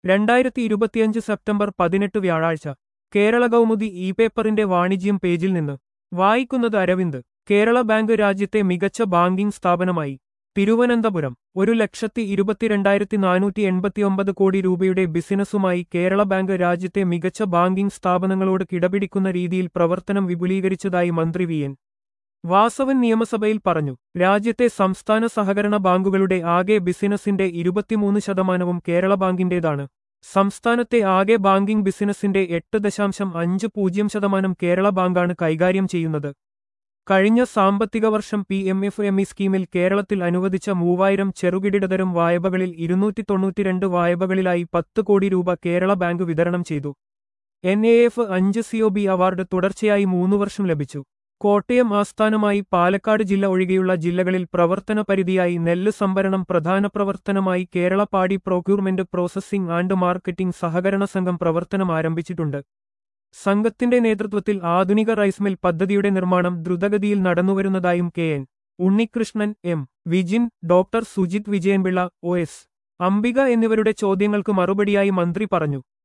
രണ്ടായിരത്തി ഇരുപത്തിയഞ്ച് സെപ്റ്റംബർ പതിനെട്ട് വ്യാഴാഴ്ച കേരള കൗമുദി ഇ പേപ്പറിന്റെ വാണിജ്യം പേജിൽ നിന്ന് വായിക്കുന്നത് അരവിന്ദ് കേരള ബാങ്ക് രാജ്യത്തെ മികച്ച ബാങ്കിംഗ് സ്ഥാപനമായി തിരുവനന്തപുരം ഒരു ലക്ഷത്തി ഇരുപത്തിരണ്ടായിരത്തി നാനൂറ്റി എൺപത്തിയൊമ്പത് കോടി രൂപയുടെ ബിസിനസ്സുമായി കേരള ബാങ്ക് രാജ്യത്തെ മികച്ച ബാങ്കിംഗ് സ്ഥാപനങ്ങളോട് കിടപിടിക്കുന്ന രീതിയിൽ പ്രവർത്തനം വിപുലീകരിച്ചതായി മന്ത്രി വി എൻ വാസവൻ നിയമസഭയിൽ പറഞ്ഞു രാജ്യത്തെ സംസ്ഥാന സഹകരണ ബാങ്കുകളുടെ ആകെ ബിസിനസിന്റെ ഇരുപത്തിമൂന്ന് ശതമാനവും കേരള ബാങ്കിന്റേതാണ് സംസ്ഥാനത്തെ ആകെ ബാങ്കിംഗ് ബിസിനസിന്റെ എട്ട് ദശാംശം അഞ്ച് പൂജ്യം ശതമാനം കേരള ബാങ്കാണ് കൈകാര്യം ചെയ്യുന്നത് കഴിഞ്ഞ സാമ്പത്തിക വർഷം P M F M E സ്കീമിൽ കേരളത്തിൽ അനുവദിച്ച മൂവായിരം ചെറുകിടതരം വായ്പകളിൽ ഇരുന്നൂറ്റി തൊണ്ണൂറ്റിരണ്ട് വായ്പകളിലായി പത്ത് കോടി രൂപ കേരള ബാങ്ക് വിതരണം ചെയ്തു എൻ എ എഫ് അഞ്ച് സിഒ ബി അവാർഡ് തുടർച്ചയായി മൂന്നു വർഷം ലഭിച്ചു കോട്ടയം ആസ്ഥാനമായി പാലക്കാട് ജില്ല ഒഴികെയുള്ള ജില്ലകളിൽ പ്രവർത്തന പരിധിയായി നെല്ല് സംഭരണം പ്രധാന പ്രവർത്തനമായി കേരള പാടി പ്രൊക്യൂർമെന്റ് പ്രോസസ്സിംഗ് ആൻഡ് മാർക്കറ്റിംഗ് സഹകരണ സംഘം പ്രവർത്തനം ആരംഭിച്ചിട്ടുണ്ട് സംഘത്തിന്റെ നേതൃത്വത്തിൽ ആധുനിക റൈസ് മിൽ പദ്ധതിയുടെ നിർമ്മാണം ദ്രുതഗതിയിൽ നടന്നുവരുന്നതായും K N Unnikrishnan M Vijin doctor Sujith Vijayan Pillai O S Ambika എന്നിവരുടെ ചോദ്യങ്ങൾക്ക് മറുപടിയായി മന്ത്രി പറഞ്ഞു